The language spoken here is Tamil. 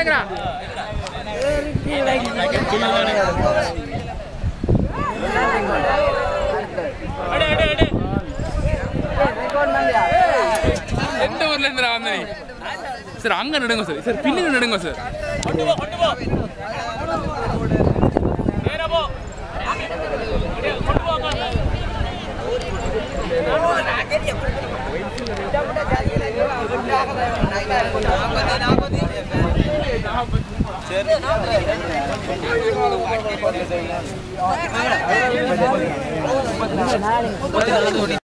சொல்லுங்கடா எந்த ஊர்ல இருந்து வந்த நீ சார் அங்க நடுங்க சார் சார் பின்னுக்கு நடுங்க சார்